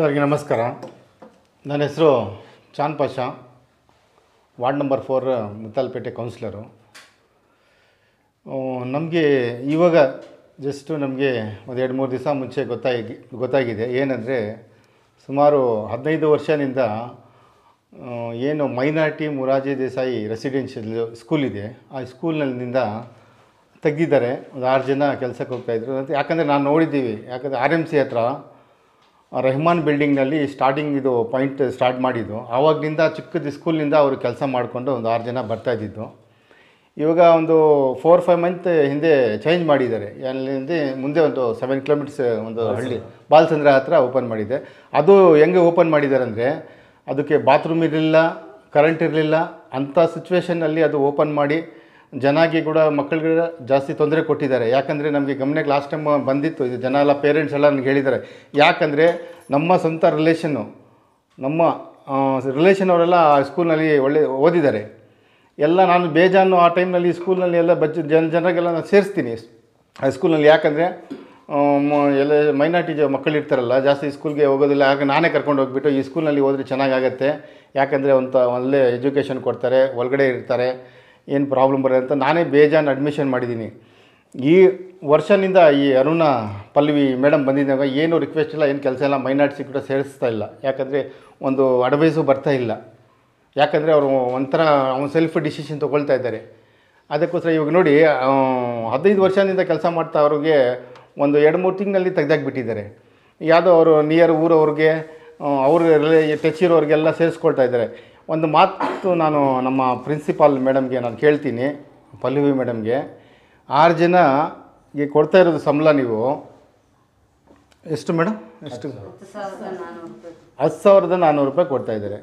ಎಲ್ಲರಿಗೆ ನಮಸ್ಕಾರ ನನ್ನ ಹೆಸರು Chand Pasha ward number four ಮುತ್ತಾಲ್ಪೇಟೆ ಕೌನ್ಸಿಲರು ನಮಗೆ ಇವಾಗ ಜಸ್ಟು ನಮಗೆ ಒಂದು ಎರಡು ಮೂರು ದಿವಸ ಮುಂಚೆ ಗೊತ್ತಾಗಿ ಗೊತ್ತಾಗಿದೆ ಏನಂದರೆ ಸುಮಾರು ಹದಿನೈದು ವರ್ಷದಿಂದ ಆ, ಏನು minority Morarji Desai residential school ಇದೆ ಆ ಸ್ಕೂಲ್ನಲ್ಲಿಂದ ತೆಗ್ದಿದ್ದಾರೆ ಒಂದು ಆರು ಜನ ಕೆಲಸಕ್ಕೆ ಹೋಗ್ತಾಯಿದ್ರು ಮತ್ತು ಯಾಕಂದರೆ ನಾನು ನೋಡಿದ್ದೀವಿ ಯಾಕಂದರೆ ಆರ್ ಎಮ್ ಸಿ ಹತ್ರ ಆ ರೆಹಮಾನ್ ಬಿಲ್ಡಿಂಗ್ನಲ್ಲಿ ಸ್ಟಾರ್ಟಿಂಗ್ ಇದು ಪಾಯಿಂಟ್ ಸ್ಟಾರ್ಟ್ ಮಾಡಿದ್ದು ಆವಾಗಲಿಂದ ಚಿಕ್ಕದು ಸ್ಕೂಲ್ನಿಂದ ಅವರು ಕೆಲಸ ಮಾಡಿಕೊಂಡು ಒಂದು ಆರು ಜನ ಬರ್ತಾಯಿದ್ದಿದ್ದು ಇವಾಗ ಒಂದು ಫೋರ್ ಫೈವ್ ಮಂತ್ ಹಿಂದೆ ಚೇಂಜ್ ಮಾಡಿದ್ದಾರೆ ಅಲ್ಲಿಂದ ಮುಂದೆ ಒಂದು ಸೆವೆನ್ ಕಿಲೋಮೀಟರ್ಸ್ ಒಂದು ಹಳ್ಳಿ ಬಾಲ್ಸಂದ್ರ ಹತ್ರ ಓಪನ್ ಮಾಡಿದೆ ಅದು ಹೆಂಗೆ ಓಪನ್ ಮಾಡಿದ್ದಾರೆ ಅಂದರೆ ಅದಕ್ಕೆ ಬಾತ್ರೂಮ್ ಇರಲಿಲ್ಲ ಕರೆಂಟ್ ಇರಲಿಲ್ಲ ಅಂಥ ಸಿಚುವೇಷನ್ನಲ್ಲಿ ಅದು ಓಪನ್ ಮಾಡಿ ಜನಾಗಿ ಕೂಡ ಮಕ್ಕಳಿಗೆ ಜಾಸ್ತಿ ತೊಂದರೆ ಕೊಟ್ಟಿದ್ದಾರೆ ಯಾಕಂದರೆ ನಮಗೆ ಗಮನಕ್ಕೆ ಲಾಸ್ಟ್ ಟೈಮ್ ಬಂದಿತ್ತು ಇದು ಜನ ಎಲ್ಲ ಪೇರೆಂಟ್ಸ್ ಎಲ್ಲ ನನಗೆ ಹೇಳಿದ್ದಾರೆ ಯಾಕಂದರೆ ನಮ್ಮ ಸ್ವಂತ ರಿಲೇಷನ್ನು ನಮ್ಮ ರಿಲೇಷನ್ ಅವರೆಲ್ಲ ಆ ಸ್ಕೂಲ್ನಲ್ಲಿ ಒಳ್ಳೆ ಓದಿದ್ದಾರೆ ಎಲ್ಲ ನಾನು ಬೇಜಾನು ಆ ಟೈಮ್ನಲ್ಲಿ ಸ್ಕೂಲ್ನಲ್ಲಿ ಎಲ್ಲ ಬಚ್ಚ ಜನ ಜನರಿಗೆಲ್ಲ ನಾನು ಸೇರಿಸ್ತೀನಿ ಆ ಸ್ಕೂಲ್ನಲ್ಲಿ ಯಾಕಂದರೆ ಎಲ್ಲ ಮೈನಾರಿಟಿ ಜ ಮಕ್ಕಳು ಇರ್ತಾರಲ್ಲ ಜಾಸ್ತಿ ಸ್ಕೂಲ್ಗೆ ಹೋಗೋದಿಲ್ಲ ಆಗ ನಾನೇ ಕರ್ಕೊಂಡು ಹೋಗ್ಬಿಟ್ಟು ಈ ಸ್ಕೂಲ್ನಲ್ಲಿ ಹೋದರೆ ಚೆನ್ನಾಗಾಗತ್ತೆ ಯಾಕಂದರೆ ಒಂದು ಒಳ್ಳೆ ಎಜುಕೇಷನ್ ಕೊಡ್ತಾರೆ ಒಳಗಡೆ ಇರ್ತಾರೆ ಏನು ಪ್ರಾಬ್ಲಮ್ ಬರುತ್ತೆ ಅಂತ ನಾನೇ ಬೇಜಾನ್ ಅಡ್ಮಿಷನ್ ಮಾಡಿದ್ದೀನಿ ಈ ವರ್ಷನಿಂದ ಈ ಅರುಣ ಪಲ್ಲವಿ ಮೇಡಮ್ ಬಂದಿದ್ದಾಗ ಏನು ರಿಕ್ವೆಸ್ಟ್ ಇಲ್ಲ ಏನು ಕೆಲಸ ಇಲ್ಲ ಮೈನಾರಿಟಿ ಕೂಡ ಸೇರಿಸ್ತಾ ಇಲ್ಲ ಯಾಕಂದರೆ ಒಂದು ಅಡ್ವೈಸು ಬರ್ತಾ ಇಲ್ಲ ಯಾಕಂದರೆ ಅವರು ಒಂಥರ ಅವನು ಸೆಲ್ಫ್ ಡಿಸಿಷನ್ ತೊಗೊಳ್ತಾ ಇದ್ದಾರೆ ಅದಕ್ಕೋಸ್ಕರ ಇವಾಗ ನೋಡಿ ಆ, ಹದಿನೈದು ವರ್ಷದಿಂದ ಕೆಲಸ ಮಾಡ್ತಾ ಅವ್ರಿಗೆ ಒಂದು ಎರಡು ಮೂರು ತಿಂಗಳಲ್ಲಿ ತೆಗ್ದಾಕ್ಬಿಟ್ಟಿದ್ದಾರೆ ಯಾವುದೋ ಅವರು ನಿಯರ್ ಊರವ್ರಿಗೆ ಅವ್ರ ಟಚ್ ಇರೋರಿಗೆಲ್ಲ ಸೇರಿಸ್ಕೊಳ್ತಾ ಇದ್ದಾರೆ ಒಂದು ಮಾತು ನಾನು ನಮ್ಮ ಪ್ರಿನ್ಸಿಪಾಲ್ ಮೇಡಮ್ಗೆ ನಾನು ಕೇಳ್ತೀನಿ ಪಲ್ಲವಿ ಮೇಡಮ್ಗೆ ಆರು ಜನಗೆ ಕೊಡ್ತಾ ಇರೋದು ಸಂಬಳ ನೀವು ಎಷ್ಟು ಮೇಡಮ್ ಎಷ್ಟು ಹತ್ತು ಸಾವಿರದ ನಾನ್ನೂರು ರೂಪಾಯಿ ಕೊಡ್ತಾ ಇದ್ದಾರೆ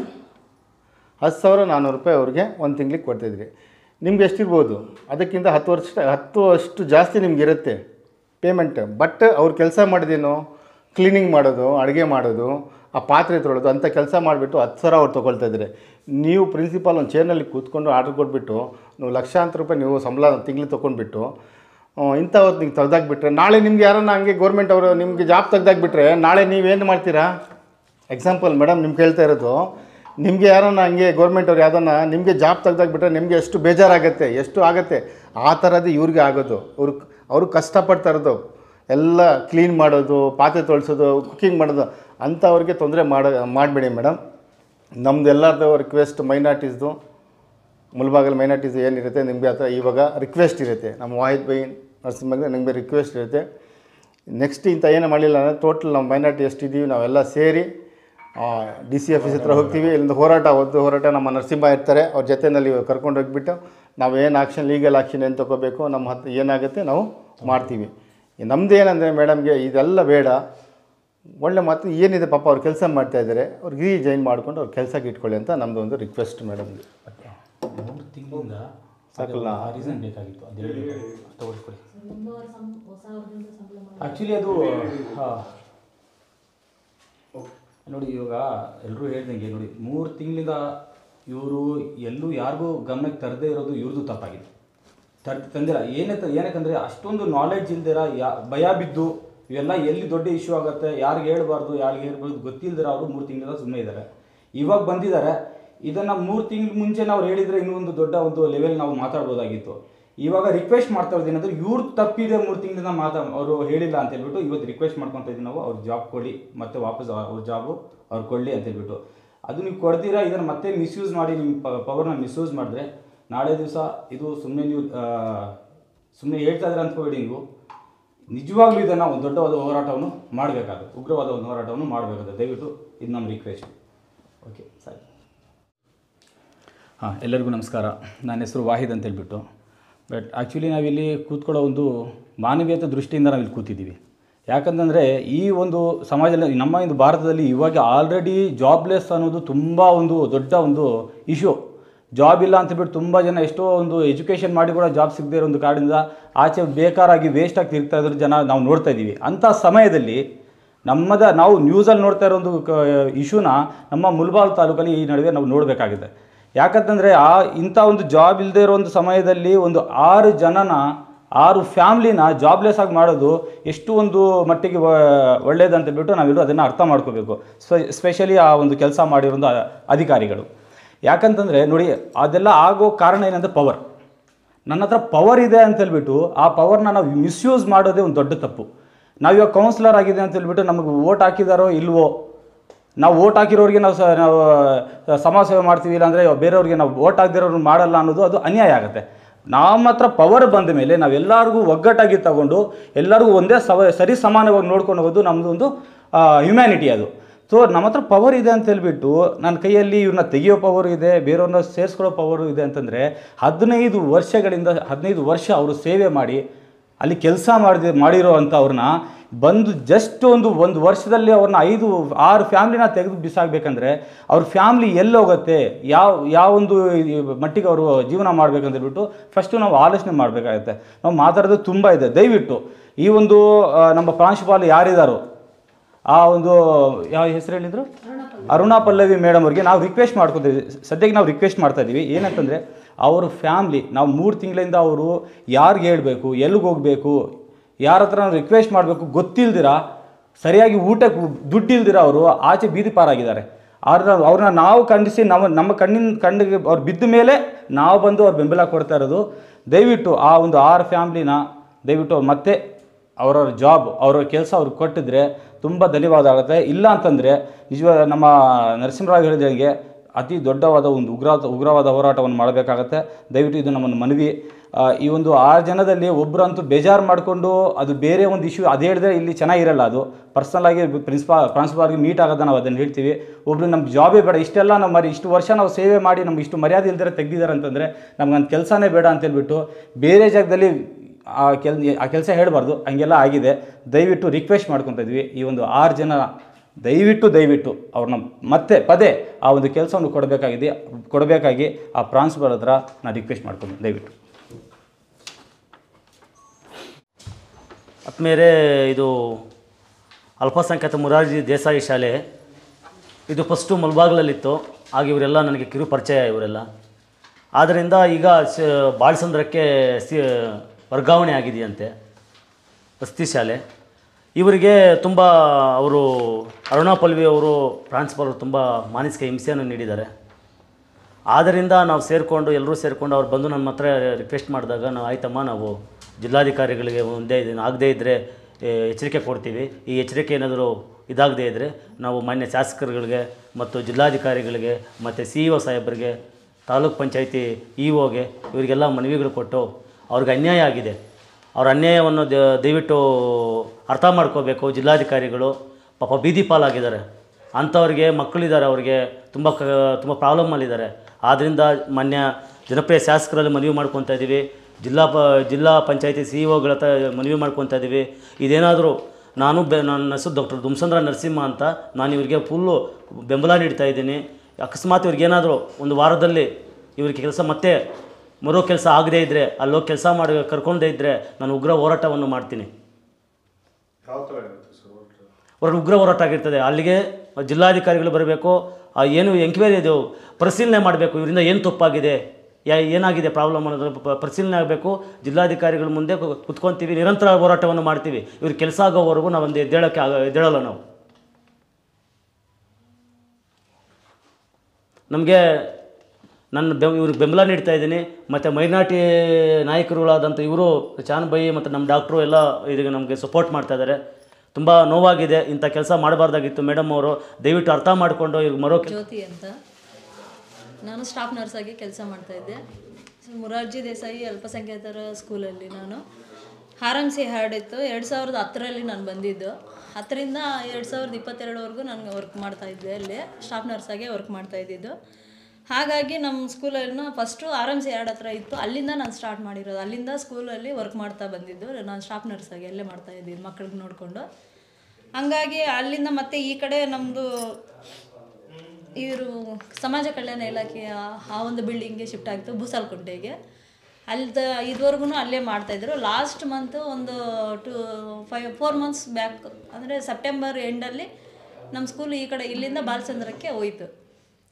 ಹತ್ತು ಸಾವಿರ ನಾನ್ನೂರು ರೂಪಾಯಿ ಅವ್ರಿಗೆ ಒಂದು ತಿಂಗ್ಳಿಗೆ ಕೊಡ್ತಾಯಿದ್ರಿ ನಿಮ್ಗೆ ಎಷ್ಟಿರ್ಬೋದು ಅದಕ್ಕಿಂತ ಹತ್ತು ವರ್ಷ ಹತ್ತು ಅಷ್ಟು ಜಾಸ್ತಿ ನಿಮ್ಗೆ ಇರುತ್ತೆ ಪೇಮೆಂಟ್ ಬಟ್ ಅವ್ರು ಕೆಲಸ ಮಾಡಿದೇನು ಕ್ಲೀನಿಂಗ್ ಮಾಡೋದು ಅಡುಗೆ ಮಾಡೋದು ಆ ಪಾತ್ರೆ ತೊಳೆದು ಅಂಥ ಕೆಲಸ ಮಾಡಿಬಿಟ್ಟು ಹತ್ತು ಸಾವಿರ ಅವ್ರು ತೊಗೊಳ್ತಾ ಇದ್ದಾರೆ ನೀವು ಪ್ರಿನ್ಸಿಪಾಲ್ ಒಂದು ಚೇರ್ನಲ್ಲಿ ಕೂತ್ಕೊಂಡು ಆರ್ಡ್ರ್ ಕೊಟ್ಬಿಟ್ಟು ನೀವು ಲಕ್ಷಾಂತರ ರೂಪಾಯಿ ನೀವು ಸಂಬಳ ತಿಂಗ್ಳಿಗೆ ತೊಗೊಂಡ್ಬಿಟ್ಟು ಇಂಥವ್ರು ನೀವು ತೆಗ್ದಾಕ್ಬಿಟ್ರೆ ನಾಳೆ ನಿಮ್ಗೆ ಯಾರನ್ನ ಹಂಗೆ ಗೌರ್ಮೆಂಟ್ ಅವರು ನಿಮಗೆ ಜಾಬ್ ತೆಗ್ದಾಕ್ಬಿಟ್ರೆ ನಾಳೆ ನೀವೇನು ಮಾಡ್ತೀರಾ ಎಕ್ಸಾಂಪಲ್ ಮೇಡಮ್ ನಿಮ್ಗೆ ಹೇಳ್ತಾ ಇರೋದು ನಿಮಗೆ ಯಾರನ್ನ ಹಂಗೆ ಗೌರ್ಮೆಂಟ್ ಅವ್ರು ಯಾವ್ದನ್ನ ನಿಮಗೆ ಜಾಬ್ ತೆಗ್ದಾಕ್ಬಿಟ್ರೆ ನಿಮಗೆ ಎಷ್ಟು ಬೇಜಾರಾಗುತ್ತೆ ಎಷ್ಟು ಆಗುತ್ತೆ ಆ ಥರದ್ದು ಇವ್ರಿಗೆ ಆಗೋದು ಅವ್ರು ಅವರು ಕಷ್ಟಪಡ್ತಾ ಇರೋದು ಎಲ್ಲ ಕ್ಲೀನ್ ಮಾಡೋದು ಪಾತ್ರೆ ತೊಳ್ಸೋದು ಕುಕ್ಕಿಂಗ್ ಮಾಡೋದು ಅಂಥವ್ರಿಗೆ ತೊಂದರೆ ಮಾಡೋ ಮಾಡಬೇಡಿ ಮೇಡಮ್ ನಮ್ದು ಎಲ್ಲರದ್ದು ರಿಕ್ವೆಸ್ಟ್ ಮೈನಾರ್ಟೀಸ್ದು ಮುಲ್ಬಾಗಲ್ ಮೈನಾರ್ಟೀಸ್ ಏನಿರುತ್ತೆ ನಿಮಗೆ ಹತ್ರ ಇವಾಗ ರಿಕ್ವೆಸ್ಟ್ ಇರುತ್ತೆ ನಮ್ಮ ವಾಹಿದ್ ಬೈ ನರಸಿಂಹಗೆ ನಿಮಗೆ ರಿಕ್ವೆಸ್ಟ್ ಇರುತ್ತೆ ನೆಕ್ಸ್ಟ್ ಇಂಥ ಏನು ಮಾಡಲಿಲ್ಲ ಅಂದರೆ ಟೋಟಲ್ ನಮ್ಮ ಮೈನಾರಿಟಿ ಎಷ್ಟಿದ್ದೀವಿ ನಾವೆಲ್ಲ ಸೇರಿ ಡಿ ಸಿ ಆಫೀಸ್ ಹತ್ರ ಹೋಗ್ತೀವಿ ಇಲ್ಲಿಂದ ಹೋರಾಟ ಒಂದು ಹೋರಾಟ ನಮ್ಮ ನರಸಿಂಹ ಇರ್ತಾರೆ ಅವ್ರ ಜೊತೆಯಲ್ಲಿ ಕರ್ಕೊಂಡು ಹೋಗ್ಬಿಟ್ಟು ನಾವು ಏನು ಆಕ್ಷನ್ ಲೀಗಲ್ ಆಕ್ಷನ್ ಏನು ತೊಗೋಬೇಕು ನಮ್ಮ ಹತ್ರ ಏನಾಗುತ್ತೆ ನಾವು ಮಾಡ್ತೀವಿ ನಮ್ದು ಏನಂದರೆ ಮೇಡಮ್ಗೆ ಇದೆಲ್ಲ ಬೇಡ ಒಳ್ಳೆ ಮಾತು ಏನಿದೆ ಪಾಪ ಅವ್ರು ಕೆಲಸ ಮಾಡ್ತಾ ಇದ್ದಾರೆ ಅವ್ರಿಗೆ ರೀ ಜಾಯಿನ್ ಮಾಡ್ಕೊಂಡು ಅವ್ರು ಕೆಲಸಕ್ಕೆ ಇಟ್ಕೊಳ್ಳಿ ಅಂತ ನಮ್ಮದು ಒಂದು ರಿಕ್ವೆಸ್ಟ್ ಮೇಡಮ್ಗೆ ಮೂರು ತಿಂಗಳಿಂದ ಸಾಕಲ್ಲ? ಆ ರೀಸನ್ ಬೇಕಾಗಿತ್ತು ಅದು ಹೇಳ್ಬೇಕಾಗಿತ್ತು ತಗೊಳ್ಕೊಳ್ಳಿ ಆ್ಯಕ್ಚುಲಿ ಅದು ಆ, ನೋಡಿ ಇವಾಗ ಎಲ್ಲರೂ ಹೇಳ್ದಂಗೆ ನೋಡಿ ಮೂರು ತಿಂಗಳಿಂದ ಇವರು ಎಲ್ಲೂ ಯಾರಿಗೂ ಗಮನಕ್ಕೆ ತರದೇ ಇರೋದು ಇವ್ರದ್ದು ತಪ್ಪಾಗಿದೆ ತರ್ ತಂದಿರ ಏನಕ್ಕೆ ಏನಕ್ಕಂದರೆ ಅಷ್ಟೊಂದು ನಾಲೆಡ್ಜ್ ಇಲ್ದಿರ ಯಾ ಭಯ ಬಿದ್ದು ಇವೆಲ್ಲ ಎಲ್ಲಿ ದೊಡ್ಡ ಇಶ್ಯೂ ಆಗುತ್ತೆ ಯಾರಿಗೆ ಹೇಳ್ಬಾರ್ದು ಯಾರಿಗೆ ಹೇಳ್ಬಾರ್ದು ಗೊತ್ತಿಲ್ದಿರ ಅವರು ಮೂರು ತಿಂಗಳಿಂದ ಸುಮ್ಮನೆ ಇದ್ದಾರೆ ಇವಾಗ ಬಂದಿದ್ದಾರೆ ಇದನ್ನು ಮೂರು ತಿಂಗಳ ಮುಂಚೆ ನಾವು ಹೇಳಿದರೆ ಇನ್ನೂ ಒಂದು ದೊಡ್ಡ ಒಂದು ಲೆವೆಲ್ ನಾವು ಮಾತಾಡ್ಬೋದಾಗಿತ್ತು ಇವಾಗ ರಿಕ್ವೆಸ್ಟ್ ಮಾಡ್ತಾ ಇರೋದು ಏನಂದ್ರೆ ಇವ್ರು ತಪ್ಪಿದೆ ಮೂರು ತಿಂಗಳಿಂದ ಮಾತಾ ಅವರು ಹೇಳಿಲ್ಲ ಅಂತ ಹೇಳ್ಬಿಟ್ಟು ಇವತ್ತು ರಿಕ್ವೆಸ್ಟ್ ಮಾಡ್ಕೊತಾ ಇದ್ದೀವಿ ನಾವು ಅವ್ರ ಜಾಬ್ ಕೊಡಿ ಮತ್ತೆ ವಾಪಸ್ ಅವ್ರ ಜಾಬು ಅವ್ರು ಕೊಡಲಿ ಅಂತ ಹೇಳ್ಬಿಟ್ಟು ಅದು ನೀವು ಕೊಡ್ತೀರಾ ಇದನ್ನು ಮತ್ತೆ ಮಿಸ್ಯೂಸ್ ಮಾಡಿ ನಿಮ್ಮ ಪವರ್ನ ಮಿಸ್ಯೂಸ್ ಮಾಡಿದ್ರೆ ನಾಳೆ ದಿವಸ ಇದು ಸುಮ್ಮನೆ ನೀವು ಸುಮ್ಮನೆ ಹೇಳ್ತಾ ಇದ್ರೆ ಅಂದ್ಕೋಬೇಡಿ ನೀವು ನಿಜವಾಗ್ಲೂ ಇದನ್ನು ಒಂದು ದೊಡ್ಡವಾದ ಹೋರಾಟವನ್ನು ಮಾಡಬೇಕಾದ ಉಗ್ರವಾದ ಒಂದು ಹೋರಾಟವನ್ನು ಮಾಡಬೇಕಾದ ದಯವಿಟ್ಟು ಇದು ನಮ್ಮ ರಿಕ್ವೆಸ್ಟ್ ಓಕೆ ಸರಿ ಹಾಂ ಎಲ್ಲರಿಗೂ ನಮಸ್ಕಾರ ನನ್ನ ಹೆಸರು ವಾಹಿದ್ ಅಂತ ಹೇಳ್ಬಿಟ್ಟು ಬಟ್ ಆ್ಯಕ್ಚುಲಿ ನಾವಿಲ್ಲಿ ಕೂತ್ಕೊಳ್ಳೋ ಒಂದು ಮಾನವೀಯತೆ ದೃಷ್ಟಿಯಿಂದ ನಾವಿಲ್ಲಿ ಕೂತಿದ್ದೀವಿ ಯಾಕಂತಂದರೆ ಈ ಒಂದು ಸಮಾಜದಲ್ಲಿ ನಮ್ಮ ಒಂದು ಭಾರತದಲ್ಲಿ ಇವಾಗ ಆಲ್ರೆಡಿ ಜಾಬ್ಲೆಸ್ ಅನ್ನೋದು ತುಂಬ ಒಂದು ದೊಡ್ಡ ಒಂದು ಇಶ್ಯೂ ಜಾಬ್ ಇಲ್ಲ ಅಂತ ಹೇಳ್ಬಿಟ್ಟು ತುಂಬ ಜನ ಎಷ್ಟೋ ಒಂದು ಎಜುಕೇಷನ್ ಮಾಡಿ ಕೂಡ ಜಾಬ್ ಸಿಗದೇ ಇರೋ ಒಂದು ಕಾರಣದಿಂದ ಆಚೆ ಬೇಕಾರಾಗಿ ವೇಸ್ಟಾಗಿ ತಿರ್ಗ್ತಾ ಇರೋ ಜನ ನಾವು ನೋಡ್ತಾ ಇದ್ದೀವಿ ಅಂಥ ಸಮಯದಲ್ಲಿ ನಮ್ಮದ ನಾವು ನ್ಯೂಸಲ್ಲಿ ನೋಡ್ತಾ ಇರೋ ಒಂದು ಕ ಇಶ್ಯೂನ ನಮ್ಮ ಮುಲ್ಬಾಲ್ ತಾಲೂಕಲ್ಲಿ ಈ ನಡುವೆ ನಾವು ನೋಡಬೇಕಾಗಿದೆ ಯಾಕಂತಂದರೆ ಆ ಇಂಥ ಒಂದು ಜಾಬ್ ಇಲ್ಲದೆ ಇರೋ ಒಂದು ಸಮಯದಲ್ಲಿ ಒಂದು ಆರು ಜನನ ಆರು ಫ್ಯಾಮ್ಲಿನ ಜಾಬ್ಲೆಸ್ ಆಗಿ ಮಾಡೋದು ಎಷ್ಟು ಒಂದು ಮಟ್ಟಿಗೆ ವ- ಒಳ್ಳೇದಂತ ಹೇಳ್ಬಿಟ್ಟು ನಾವೆಲ್ಲರೂ ಅದನ್ನು ಅರ್ಥ ಮಾಡ್ಕೋಬೇಕು ಸ್ಪೆ ಸ್ಪೆಷಲಿ ಆ ಒಂದು ಕೆಲಸ ಮಾಡಿರೋ ಅಧಿಕಾರಿಗಳು ಯಾಕಂತಂದರೆ ನೋಡಿ ಅದೆಲ್ಲ ಆಗೋ ಕಾರಣ ಏನಂದರೆ ಪವರ್ ನನ್ನ ಹತ್ರ ಪವರ್ ಇದೆ ಅಂತ ಹೇಳ್ಬಿಟ್ಟು ಆ ಪವರ್ನ ನಾವು ಮಿಸ್ಯೂಸ್ ಮಾಡೋದೇ ಒಂದು ದೊಡ್ಡ ತಪ್ಪು ನಾವು ಇವಾಗ ಕೌನ್ಸಿಲರ್ ಆಗಿದೆ ಅಂತ ಹೇಳ್ಬಿಟ್ಟು ನಮಗೆ ಓಟ್ ಹಾಕಿದಾರೋ ಇಲ್ವೋ ನಾವು ಓಟ್ ಹಾಕಿರೋರಿಗೆ ನಾವು ಸ ನಾವು ಸಮಾಜ ಸೇವೆ ಮಾಡ್ತೀವಿ ಇಲ್ಲಾಂದರೆ ಬೇರೆಯವ್ರಿಗೆ ನಾವು ಓಟ್ ಹಾಕ್ದಿರೋರು ಮಾಡಲ್ಲ ಅನ್ನೋದು ಅದು ಅನ್ಯಾಯ ಆಗುತ್ತೆ ನಮ್ಮ ಹತ್ರ ಪವರ್ ಬಂದ ಮೇಲೆ ನಾವೆಲ್ಲರಿಗೂ ಒಗ್ಗಟ್ಟಾಗಿ ತಗೊಂಡು ಎಲ್ಲರಿಗೂ ಒಂದೇ ಸವ ಸರಿ ಸಮಾನವಾಗಿ ನೋಡ್ಕೊಂಡು ಹೋಗೋದು ನಮ್ಮದು ಒಂದು ಹ್ಯುಮ್ಯಾನಿಟಿ ಅದು ಸೊ ನಮ್ಮ ಹತ್ರ ಪವರ್ ಇದೆ ಅಂತ ಹೇಳ್ಬಿಟ್ಟು ನನ್ನ ಕೈಯಲ್ಲಿ ಇವ್ರನ್ನ ತೆಗಿಯೋ ಪವರ್ ಇದೆ ಬೇರೆಯವ್ರನ್ನ ಸೇರಿಸ್ಕೊಳ್ಳೋ ಪವರು ಇದೆ ಅಂತಂದರೆ ಹದಿನೈದು ವರ್ಷಗಳಿಂದ ಹದಿನೈದು ವರ್ಷ ಅವರು ಸೇವೆ ಮಾಡಿ ಅಲ್ಲಿ ಕೆಲಸ ಮಾಡಿದ ಮಾಡಿರೋ ಅಂಥವ್ರನ್ನ ಬಂದು ಜಸ್ಟ್ ಒಂದು ಒಂದು ವರ್ಷದಲ್ಲಿ ಅವ್ರನ್ನ ಐದು ಆರು ಫ್ಯಾಮ್ಲಿನ ತೆಗೆದು ಬಿಸಾಕಬೇಕಂದ್ರೆ ಅವ್ರ ಫ್ಯಾಮ್ಲಿ ಎಲ್ಲಿ ಹೋಗುತ್ತೆ ಯಾವ ಯಾವೊಂದು ಈ ಮಟ್ಟಿಗೆ ಅವರು ಜೀವನ ಮಾಡ್ಬೇಕಂತ ಹೇಳ್ಬಿಟ್ಟು ಫಸ್ಟು ನಾವು ಆಲೋಚನೆ ಮಾಡಬೇಕಾಗುತ್ತೆ ನಾವು ಮಾತಾಡೋದು ತುಂಬ ಇದೆ ದಯವಿಟ್ಟು ಈ ಒಂದು ಆ, ನಮ್ಮ ಪ್ರಾಂಶುಪಾಲ ಯಾರಿದ್ದಾರೋ ಆ ಒಂದು ಯಾವ ಹೆಸರು ಹೇಳಿದ್ರು ಅರುಣಾ ಪಲ್ಲವಿ ಮೇಡಮ್ ಅವ್ರಿಗೆ ನಾವು ರಿಕ್ವೆಸ್ಟ್ ಮಾಡ್ಕೊತೀವಿ ಸದ್ಯಕ್ಕೆ ನಾವು ರಿಕ್ವೆಸ್ಟ್ ಮಾಡ್ತಾ ಇದ್ದೀವಿ ಏನಂತಂದರೆ ಅವ್ರ ಫ್ಯಾಮ್ಲಿ ನಾವು ಮೂರು ತಿಂಗಳಿಂದ ಅವರು ಯಾರಿಗೆ ಹೇಳಬೇಕು ಎಲ್ಲಿಗೆ ಹೋಗಬೇಕು ಯಾರ ಹತ್ರ ನಾವು ರಿಕ್ವೆಸ್ಟ್ ಮಾಡಬೇಕು ಗೊತ್ತಿಲ್ದಿರ ಸರಿಯಾಗಿ ಊಟಕ್ಕೆ ದುಡ್ಡು ಇಲ್ದಿರ ಅವರು ಆಚೆ ಬೀದಿ ಪಾರಾಗಿದ್ದಾರೆ ಅವ್ರನ್ನ ಅವ್ರನ್ನ ನಾವು ಖಂಡಿಸಿ ನಮ್ಮ ನಮ್ಮ ಕಣ್ಣಿನ ಕಣ್ಣಿಗೆ ಅವ್ರು ಬಿದ್ದ ಮೇಲೆ ನಾವು ಬಂದು ಅವ್ರ ಬೆಂಬಲ ಕೊಡ್ತಾ ಇರೋದು ದಯವಿಟ್ಟು ಆ ಒಂದು ಆರು ಫ್ಯಾಮ್ಲಿನ ದಯವಿಟ್ಟು ಅವ್ರು ಮತ್ತೆ ಅವ್ರವ್ರ ಜಾಬ್ ಅವ್ರವ್ರ ಕೆಲಸ ಅವ್ರಿಗೆ ಕೊಟ್ಟಿದ್ರೆ ತುಂಬ ಧನ್ಯವಾದ ಆಗುತ್ತೆ ಇಲ್ಲ ಅಂತಂದರೆ ನಿಜವಾದ ನಮ್ಮ ನರಸಿಂಹರಾವ್ ಹೇಳಿದಂಗೆ ಅತಿ ದೊಡ್ಡವಾದ ಒಂದು ಉಗ್ರ ಉಗ್ರವಾದ ಹೋರಾಟವನ್ನು ಮಾಡಬೇಕಾಗತ್ತೆ ದಯವಿಟ್ಟು ಇದು ನಮ್ಮ ಮನವಿ ಆ, ಈ ಒಂದು ಆರು ಜನದಲ್ಲಿ ಒಬ್ಬರಂತೂ ಬೇಜಾರು ಮಾಡಿಕೊಂಡು ಅದು ಬೇರೆ ಒಂದು ಇಶ್ಯೂ ಅದು ಹೇಳಿದ್ರೆ ಇಲ್ಲಿ ಚೆನ್ನಾಗಿರಲ್ಲ ಅದು ಪರ್ಸನಲ್ ಆಗಿ ಪ್ರಿನ್ಸಿಪಾಲ್ ಪ್ರಾನ್ಸಿಪಾಲ್ಗೆ ಮೀಟ್ ಆಗೋದ ನಾವು ಅದನ್ನು ಹೇಳ್ತೀವಿ ಒಬ್ರು ನಮ್ಗೆ ಜಾಬೇ ಬೇಡ ಇಷ್ಟೆಲ್ಲ ನಾವು ಮರಿ ಇಷ್ಟು ವರ್ಷ ನಾವು ಸೇವೆ ಮಾಡಿ ನಮ್ಗೆ ಇಷ್ಟು ಮರ್ಯಾದೆ ಇಲ್ದಿರ ತೆಗ್ದಿದ್ದಾರೆ ಅಂತಂದರೆ ನಮ್ಗೆ ಒಂದು ಕೆಲಸನೇ ಬೇಡ ಅಂತ ಹೇಳ್ಬಿಟ್ಟು ಬೇರೆ ಜಾಗದಲ್ಲಿ ಆ ಕೆಲ್ ಆ ಕೆಲಸ ಹೇಳಬಾರ್ದು ಹಂಗೆಲ್ಲ ಆಗಿದೆ ದಯವಿಟ್ಟು ರಿಕ್ವೆಸ್ಟ್ ಮಾಡ್ಕೊತಾ ಇದ್ವಿ ಈ ಒಂದು ಆರು ಜನ ದಯವಿಟ್ಟು ದಯವಿಟ್ಟು ಅವ್ರನ್ನ ಮತ್ತೆ ಪದೇ ಆ ಒಂದು ಕೆಲಸವನ್ನು ಕೊಡಬೇಕಾಗಿದೆ ಕೊಡಬೇಕಾಗಿ ಆ ಪ್ರಾನ್ಸಿಪಲ್ ಹತ್ರ ನಾನು ರಿಕ್ವೆಸ್ಟ್ ಮಾಡ್ಕೊಂಡು ದಯವಿಟ್ಟು ಆತ್ಮೇಲೆ ಇದು ಅಲ್ಪಸಂಖ್ಯಾತ ಮುರಾರ್ಜಿ ದೇಸಾಯಿ ಶಾಲೆ ಇದು ಫಸ್ಟು ಮುಲ್ಬಾಗ್ಲಲ್ಲಿತ್ತು ಆಗ ಇವರೆಲ್ಲ ನನಗೆ ಕಿರು ಪರಿಚಯ ಇವರೆಲ್ಲ ಆದ್ದರಿಂದ ಈಗ ಸ ಬಾಳಸಂದ್ರಕ್ಕೆ ಸಿ ವರ್ಗಾವಣೆ ಆಗಿದೆಯಂತೆ ವಸತಿ ಶಾಲೆ ಇವರಿಗೆ ತುಂಬ ಅವರು ಅರುಣಾ ಪಲ್ವಿ ಅವರು ಪ್ರಾನ್ಸಿಪಾಲ್ ತುಂಬ ಮಾನಸಿಕ ಹಿಂಸೆಯನ್ನು ನೀಡಿದ್ದಾರೆ ಆದ್ದರಿಂದ ನಾವು ಸೇರಿಕೊಂಡು ಎಲ್ಲರೂ ಸೇರಿಕೊಂಡು ಅವ್ರು ಬಂದು ನಮ್ಮ ಹತ್ರ ರಿಕ್ವೆಸ್ಟ್ ಮಾಡಿದಾಗ ನಾವು ಆಯ್ತಮ್ಮ ನಾವು ಜಿಲ್ಲಾಧಿಕಾರಿಗಳಿಗೆ ಒಂದೇ ದಿನ ಆಗದೇ ಇದ್ದರೆ ಎಚ್ಚರಿಕೆ ಕೊಡ್ತೀವಿ ಈ ಎಚ್ಚರಿಕೆ ಏನಾದರೂ ಇದಾಗದೇ ಇದ್ದರೆ ನಾವು ಮಾನ್ಯ ಶಾಸಕರುಗಳಿಗೆ ಮತ್ತು ಜಿಲ್ಲಾಧಿಕಾರಿಗಳಿಗೆ ಮತ್ತು ಸಿ ಇ ಒ ಸಾಹೇಬರಿಗೆ ತಾಲೂಕ್ ಪಂಚಾಯತಿ ಇ ಒಗೆ ಇವರಿಗೆಲ್ಲ ಮನವಿಗಳು ಕೊಟ್ಟು ಅವ್ರಿಗೆ ಅನ್ಯಾಯ ಆಗಿದೆ ಅವ್ರ ಅನ್ಯಾಯವನ್ನು ದ- ದಯವಿಟ್ಟು ಅರ್ಥ ಮಾಡ್ಕೋಬೇಕು ಜಿಲ್ಲಾಧಿಕಾರಿಗಳು ಪಾಪ ಬೀದಿ ಪಾಲಾಗಿದ್ದಾರೆ ಅಂಥವ್ರಿಗೆ ಮಕ್ಕಳಿದ್ದಾರೆ ಅವ್ರಿಗೆ ತುಂಬ ಕ ತುಂಬ ಪ್ರಾಬ್ಲಮ್ಮಲ್ಲಿದ್ದಾರೆ ಆದ್ದರಿಂದ ಮಾನ್ಯ ಜನಪ್ರಿಯ ಶಾಸಕರಲ್ಲಿ ಮನವಿ ಮಾಡ್ಕೊತಾ ಇದ್ದೀವಿ ಜಿಲ್ಲಾ ಪ ಜಿಲ್ಲಾ ಪಂಚಾಯತಿ ಸಿ ಇ ಒಗಳ ಹತ್ರ ಮನವಿ ಮಾಡ್ಕೊತಾ ಇದ್ದೀವಿ ಇದೇನಾದರೂ ನಾನು ಬೆ ನನ್ನ ಹೆಸರು ಡಾಕ್ಟರ್ ದುಮ್ಸಂದ್ರ ನರಸಿಂಹ ಅಂತ ನಾನು ಇವರಿಗೆ ಫುಲ್ಲು ಬೆಂಬಲ ನೀಡ್ತಾ ಇದ್ದೀನಿ ಅಕಸ್ಮಾತ್ ಇವ್ರಿಗೇನಾದರೂ ಒಂದು ವಾರದಲ್ಲಿ ಇವ್ರಿಗೆ ಕೆಲಸ ಮತ್ತೆ ಮರೋ ಕೆಲಸ ಆಗದೇ ಇದ್ದರೆ ಅಲ್ಲೋಗಿ ಕೆಲಸ ಮಾಡಿ ಕರ್ಕೊಂಡೇ ಇದ್ದರೆ ನಾನು ಉಗ್ರ ಹೋರಾಟವನ್ನು ಮಾಡ್ತೀನಿ ಹೊರ ಉಗ್ರ ಹೋರಾಟ ಆಗಿರ್ತದೆ ಅಲ್ಲಿಗೆ ಜಿಲ್ಲಾಧಿಕಾರಿಗಳು ಬರಬೇಕು ಆ ಏನು ಎಂಕ್ವೈರಿ ಇದು ಪರಿಶೀಲನೆ ಮಾಡಬೇಕು ಇವರಿಂದ ಏನು ತಪ್ಪಾಗಿದೆ ಯಾ ಏನಾಗಿದೆ ಪ್ರಾಬ್ಲಮ್ ಅನ್ನೋದು ಪ- ಪರಿಶೀಲನೆ ಆಗಬೇಕು ಜಿಲ್ಲಾಧಿಕಾರಿಗಳ ಮುಂದೆ ಕು- ಕುತ್ಕೊಂತೀವಿ ನಿರಂತರ ಹೋರಾಟವನ್ನು ಮಾಡ್ತೀವಿ ಇವ್ರ ಕೆಲಸ ಆಗೋವರೆಗೂ ನಾವು ಒಂದು ಎದ್ದೇಳಕ್ಕೆ ಆಗ ಎದ್ದೇಳಲ್ಲ ನಾವು ನಮಗೆ ನನ್ನ ಬೆಂ ಇವ್ರಿಗೆ ಬೆಂಬಲ ನೀಡ್ತಾ ಇದ್ದೀನಿ ಮತ್ತು ಮೈನಾರಿಟಿ ನಾಯಕರುಗಳಾದಂಥ ಇವರು ಚಾನ್ ಬೈ ಮತ್ತು ನಮ್ಮ ಡಾಕ್ಟ್ರು ಎಲ್ಲ ಇದಕ್ಕೆ ನಮಗೆ ಸಪೋರ್ಟ್ ಮಾಡ್ತಾ ಇದ್ದಾರೆ ತುಂಬ ನೋವಾಗಿದೆ ಇಂಥ ಕೆಲಸ ಮಾಡಬಾರ್ದಾಗಿತ್ತು ಮೇಡಮ್ ಅವರು ದಯವಿಟ್ಟು ಅರ್ಥ ಮಾಡಿಕೊಂಡು ಇವ್ರಿಗೆ ಮರೋ ಕೆಲ್- ಜ್ಯೋತಿ ಅಂತ ನಾನು ಸ್ಟಾಫ್ ನರ್ಸ್ ಆಗಿ ಕೆಲಸ ಮಾಡ್ತಾ ಇದ್ದೆ ಸೊ ಮುರಾರ್ಜಿ ದೇಸಾಯಿ ಅಲ್ಪಸಂಖ್ಯಾತರ ಸ್ಕೂಲಲ್ಲಿ ನಾನು ಆರ್ ಸಿ ಹ್ಯಾಡ್ ಇತ್ತು ಎರಡು ಸಾವಿರದ ಹತ್ತರಲ್ಲಿ ನಾನು ಬಂದಿದ್ದು ಹತ್ತರಿಂದ ಎರಡು ಸಾವಿರದ ಇಪ್ಪತ್ತೆರಡವರೆಗೂ ನಾನು ವರ್ಕ್ ಮಾಡ್ತಾ ಇದ್ದೆ ಅಲ್ಲಿ ಸ್ಟಾಫ್ ನರ್ಸ್ ಆಗಿ ವರ್ಕ್ ಮಾಡ್ತಾ ಇದ್ದಿದ್ದು ಹಾಗಾಗಿ ನಮ್ಮ ಸ್ಕೂಲನ್ನು ಫಸ್ಟು ಆರ್ ಎಮ್ ಸಿ ಹ್ಯಾಡ್ ಹತ್ರ ಇತ್ತು ಅಲ್ಲಿಂದ ನಾನು ಸ್ಟಾರ್ಟ್ ಮಾಡಿರೋದು ಅಲ್ಲಿಂದ ಸ್ಕೂಲಲ್ಲಿ ವರ್ಕ್ ಮಾಡ್ತಾ ಬಂದಿದ್ದು ನಾನು ಸ್ಟಾಫ್ ನರ್ಸ್ ಆಗಿ ಅಲ್ಲೇ ಮಾಡ್ತಾ ಇದ್ದೀನಿ ಮಕ್ಕಳಿಗೆ ನೋಡಿಕೊಂಡು ಹಂಗಾಗಿ ಅಲ್ಲಿಂದ ಮತ್ತೆ ಈ ಕಡೆ ನಮ್ಮದು ಇವರು ಸಮಾಜ ಕಲ್ಯಾಣ ಇಲಾಖೆಯ ಆ ಒಂದು ಬಿಲ್ಡಿಂಗ್ಗೆ ಶಿಫ್ಟ್ ಆಗಿತ್ತು ಬೂಸಾಲ್ಕುಂಟೆಗೆ ಅಲ್ದ ಇದುವರೆಗೂ ಅಲ್ಲೇ ಮಾಡ್ತಾಯಿದ್ರು ಲಾಸ್ಟ್ ಮಂತು ಒಂದು two five four months back ಅಂದರೆ ಸೆಪ್ಟೆಂಬರ್ ಎಂಡಲ್ಲಿ ನಮ್ಮ ಸ್ಕೂಲ್ ಈ ಕಡೆ ಇಲ್ಲಿಂದ ಬಾಲಚಂದ್ರಕ್ಕೆ ಹೋಯ್ತು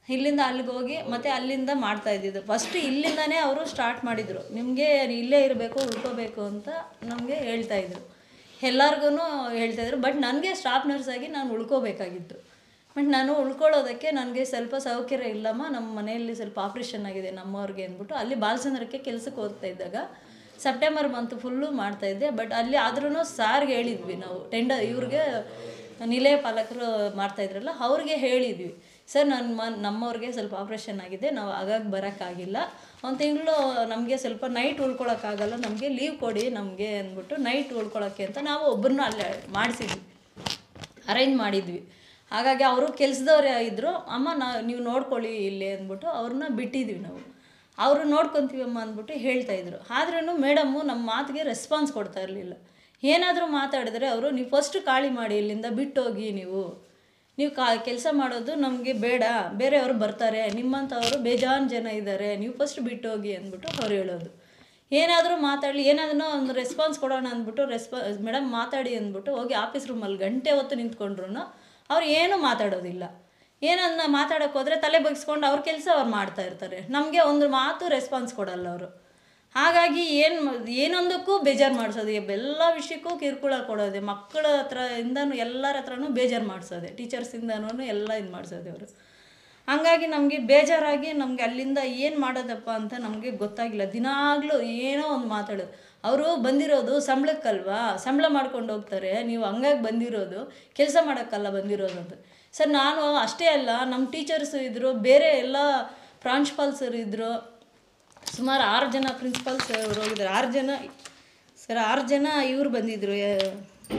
ಇಲ್ಲಿಂದ ಅಲ್ಲಿಗೆ ಹೋಗಿ ಮತ್ತೆ ಅಲ್ಲಿಂದ ಮಾಡ್ತಾ ಇದ್ದಿದ್ದು ಫಸ್ಟ್ ಇಲ್ಲಿಂದಾನೇ ಅವರು ಸ್ಟಾರ್ಟ್ ಮಾಡಿದರು ನಿಮಗೆ ಇಲ್ಲೇ ಇರಬೇಕು ಉಳ್ಕೋಬೇಕು ಅಂತ ನಮಗೆ ಹೇಳ್ತಾ ಇದ್ರು ಎಲ್ಲರಿಗೂ ಹೇಳ್ತಾ ಇದ್ರು ಬಟ್ ನನಗೆ ಸ್ಟಾಫ್ ನರ್ಸ್ ಆಗಿ ನಾನು ಉಳ್ಕೋಬೇಕಾಗಿತ್ತು ಬಟ್ ನಾನು ಉಳ್ಕೊಳ್ಳೋದಕ್ಕೆ ನನಗೆ ಸ್ವಲ್ಪ ಸೌಕರ್ಯ ಇಲ್ಲಮ್ಮ ನಮ್ಮ ಮನೆಯಲ್ಲಿ ಸ್ವಲ್ಪ ಆಪ್ರೇಷನ್ ಆಗಿದೆ ನಮ್ಮವ್ರಿಗೆ ಅಂದ್ಬಿಟ್ಟು ಅಲ್ಲಿ ಬಾಲಚಂದ್ರಕ್ಕೆ ಕೆಲಸಕ್ಕೆ ಹೋಗ್ತಾ ಇದ್ದಾಗ ಸೆಪ್ಟೆಂಬರ್ ಮಂತ್ ಫುಲ್ಲು ಮಾಡ್ತಾಯಿದ್ದೆ ಬಟ್ ಅಲ್ಲಿ ಆದ್ರೂ ಸಾರ್ಗೆ ಹೇಳಿದ್ವಿ ನಾವು ಟೆಂಡರ್ ಇವ್ರಿಗೆ ನಿಲಯ ಪಾಲಕರು ಮಾಡ್ತಾಯಿದ್ರಲ್ಲ ಅವ್ರಿಗೆ ಹೇಳಿದ್ವಿ ಸರ್ ನನ್ನ ಮ ನಮ್ಮವ್ರಿಗೆ ಸ್ವಲ್ಪ ಆಪ್ರೇಷನ್ ಆಗಿದೆ ನಾವು ಆಗಾಗ ಬರೋಕ್ಕಾಗಿಲ್ಲ ಒಂದು ತಿಂಗಳು ನಮಗೆ ಸ್ವಲ್ಪ ನೈಟ್ ಉಳ್ಕೊಳಕ್ಕಾಗಲ್ಲ ನಮಗೆ ಲೀವ್ ಕೊಡಿ ನಮಗೆ ಅಂದ್ಬಿಟ್ಟು ನೈಟ್ ಉಳ್ಕೊಳಕ್ಕೆ ಅಂತ ನಾವು ಒಬ್ಬರನ್ನ ಅಲ್ಲೇ ಮಾಡಿಸಿದ್ವಿ ಅರೇಂಜ್ ಮಾಡಿದ್ವಿ ಹಾಗಾಗಿ ಅವರು ಕೆಲಸದವ್ರೇ ಇದ್ದರು ಅಮ್ಮ ನಾ ನೀವು ನೋಡ್ಕೊಳ್ಳಿ ಇಲ್ಲಿ ಅಂದ್ಬಿಟ್ಟು ಅವ್ರನ್ನ ಬಿಟ್ಟಿದ್ವಿ ನಾವು ಅವರು ನೋಡ್ಕೊತೀವಮ್ಮ ಅಂದ್ಬಿಟ್ಟು ಹೇಳ್ತಾ ಇದ್ರು ಆದ್ರೂ ಮೇಡಮ್ಮು ನಮ್ಮ ಮಾತಿಗೆ ರೆಸ್ಪಾನ್ಸ್ ಕೊಡ್ತಾ ಇರಲಿಲ್ಲ ಏನಾದರೂ ಮಾತಾಡಿದ್ರೆ ಅವರು ನೀವು ಫಸ್ಟ್ ಖಾಲಿ ಮಾಡಿ ಇಲ್ಲಿಂದ ಬಿಟ್ಟೋಗಿ ನೀವು ನೀವು ಕಾ ಕೆಲಸ ಮಾಡೋದು ನಮಗೆ ಬೇಡ ಬೇರೆಯವರು ಬರ್ತಾರೆ ನಿಮ್ಮಂಥವರು ಬೇಜಾನ್ ಜನ ಇದ್ದಾರೆ ನೀವು ಫಸ್ಟ್ ಬಿಟ್ಟೋಗಿ ಅಂದ್ಬಿಟ್ಟು ಅವ್ರು ಹೇಳೋದು ಏನಾದರೂ ಮಾತಾಡಲಿ ಏನಾದ್ರೂ ಒಂದು ರೆಸ್ಪಾನ್ಸ್ ಕೊಡೋಣ ಅಂದ್ಬಿಟ್ಟು ರೆಸ್ಪಾ ಮೇಡಮ್ ಮಾತಾಡಿ ಅಂದ್ಬಿಟ್ಟು ಹೋಗಿ ಆಫೀಸ್ ರೂಮಲ್ಲಿ ಗಂಟೆ ಹೊತ್ತು ನಿಂತ್ಕೊಂಡ್ರು ಅವ್ರು ಏನೂ ಮಾತಾಡೋದಿಲ್ಲ ಏನನ್ನ ಮಾತಾಡೋಕೆ ಹೋದರೆ ತಲೆ ಬಗ್ಸ್ಕೊಂಡು ಅವ್ರ ಕೆಲಸ ಅವ್ರು ಮಾಡ್ತಾ ಇರ್ತಾರೆ ನಮಗೆ ಒಂದು ಮಾತು ರೆಸ್ಪಾನ್ಸ್ ಕೊಡಲ್ಲ ಅವರು ಹಾಗಾಗಿ ಏನು ಏನೊಂದಕ್ಕೂ ಬೇಜಾರು ಮಾಡಿಸೋದು ಎಲ್ಲ ವಿಷಯಕ್ಕೂ ಕಿರುಕುಳ ಕೊಡೋದೆ ಮಕ್ಕಳ ಹತ್ರ ಇಂದನೂ ಎಲ್ಲರ ಹತ್ರನೂ ಬೇಜಾರು ಮಾಡಿಸೋದೆ ಟೀಚರ್ಸಿಂದನೂ ಎಲ್ಲ ಇದು ಮಾಡಿಸೋದೆ ಅವರು ಹಂಗಾಗಿ ನಮಗೆ ಬೇಜಾರಾಗಿ ನಮಗೆ ಅಲ್ಲಿಂದ ಏನು ಮಾಡೋದಪ್ಪ ಅಂತ ನಮಗೆ ಗೊತ್ತಾಗಿಲ್ಲ ದಿನಾಗಲೂ ಏನೋ ಒಂದು ಮಾತಾಡೋದು ಅವರು ಬಂದಿರೋದು ಸಂಬಳಕ್ಕಲ್ವಾ ಸಂಬಳ ಮಾಡ್ಕೊಂಡು ಹೋಗ್ತಾರೆ ನೀವು ಹಂಗಾಗಿ ಬಂದಿರೋದು ಕೆಲಸ ಮಾಡೋಕ್ಕಲ್ಲ ಬಂದಿರೋದು ಅಂತ ಸರ್ ನಾನು ಅಷ್ಟೇ ಅಲ್ಲ ನಮ್ಮ ಟೀಚರ್ಸು ಇದ್ದರು ಬೇರೆ ಎಲ್ಲ ಪ್ರಾಂಶುಪಾಲ್ಸರು ಇದ್ದರು ಸುಮಾರು ಆರು ಜನ ಪ್ರಿನ್ಸಿಪಾಲ್ಸ್ ಅವರು ಹೋಗಿದ್ದಾರೆ ಆರು ಜನ ಸರ್ ಆರು ಜನ ಇವ್ರು ಬಂದಿದ್ದರು ಯಾ-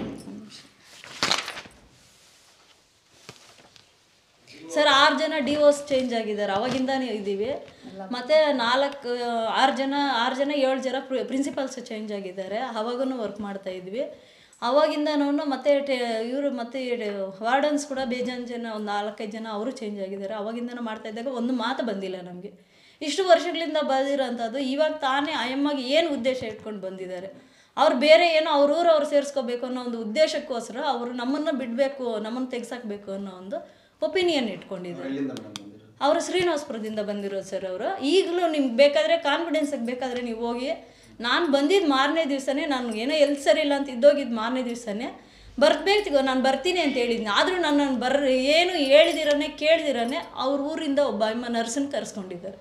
ಸರ್ ಆರು ಜನ ಡಿ ಓಸ್ ಚೇಂಜ್ ಆಗಿದ್ದಾರೆ ಅವಾಗಿಂದಾನೇ ಇದ್ದೀವಿ ಮತ್ತು ನಾಲ್ಕು ಆರು ಜನ ಆರು ಜನ ಏಳು ಜನ ಪ್ರಿನ್ಸಿಪಾಲ್ಸ್ ಚೇಂಜ್ ಆಗಿದ್ದಾರೆ ಅವಾಗೂ ವರ್ಕ್ ಮಾಡ್ತಾ ಇದ್ವಿ ಅವಾಗಿಂದನೂ ಮತ್ತೆ ಟೆ ಇವರು ಮತ್ತೆ ವಾರ್ಡನ್ಸ್ ಕೂಡ ಬೇಜಾನ್ ಜನ ಒಂದು ನಾಲ್ಕೈದು ಜನ ಅವರು ಚೇಂಜ್ ಆಗಿದ್ದಾರೆ ಅವಾಗಿಂದನೂ ಮಾಡ್ತಾ ಇದ್ದಾಗ ಒಂದು ಮಾತು ಬಂದಿಲ್ಲ ನಮಗೆ ಇಷ್ಟು ವರ್ಷಗಳಿಂದ ಬಂದಿರೋಂಥದ್ದು ಇವಾಗ ತಾನೇ ಅಯ್ಯಮ್ಮಗೆ ಏನು ಉದ್ದೇಶ ಇಟ್ಕೊಂಡು ಬಂದಿದ್ದಾರೆ ಅವ್ರು ಬೇರೆ ಏನೋ ಅವ್ರ ಊರು ಅವ್ರು ಸೇರಿಸ್ಕೋಬೇಕು ಅನ್ನೋ ಒಂದು ಉದ್ದೇಶಕ್ಕೋಸ್ಕರ ಅವರು ನಮ್ಮನ್ನು ಬಿಡಬೇಕು ನಮ್ಮನ್ನು ತೆಗ್ಸಾಕಬೇಕು ಅನ್ನೋ ಒಂದು ಒಪಿನಿಯನ್ ಇಟ್ಕೊಂಡಿದ್ದಾರೆ ಅವರು ಶ್ರೀನಿವಾಸಪುರದಿಂದ ಬಂದಿರೋದು ಸರ್ ಅವರು ಈಗಲೂ ನಿಮ್ಗೆ ಬೇಕಾದರೆ ಕಾನ್ಫಿಡೆನ್ಸಿಗೆ ಬೇಕಾದರೆ ನೀವು ಹೋಗಿ ನಾನು ಬಂದಿದ್ದು ಮಾರನೇ ದಿವಸನೇ ನಾನು ಏನೋ ಎಲ್ಲಿ ಸರಿ ಇಲ್ಲ ಅಂತ ಇದ್ದೋಗಿದ್ದು ಮಾರನೇ ದಿವಸನೇ ಬರ್ಬೇಕು ನಾನು ಬರ್ತೀನಿ ಅಂತ ಹೇಳಿದ್ನಿ ಆದರೂ ನನ್ನನ್ನು ಬರ್ರಿ ಏನು ಹೇಳಿದಿರನೇ ಕೇಳಿದಿರನೇ ಅವ್ರ ಊರಿಂದ ಒಬ್ಬ ಅಮ್ಮ ನರ್ಸನ್ನ ಕರೆಸ್ಕೊಂಡಿದ್ದಾರೆ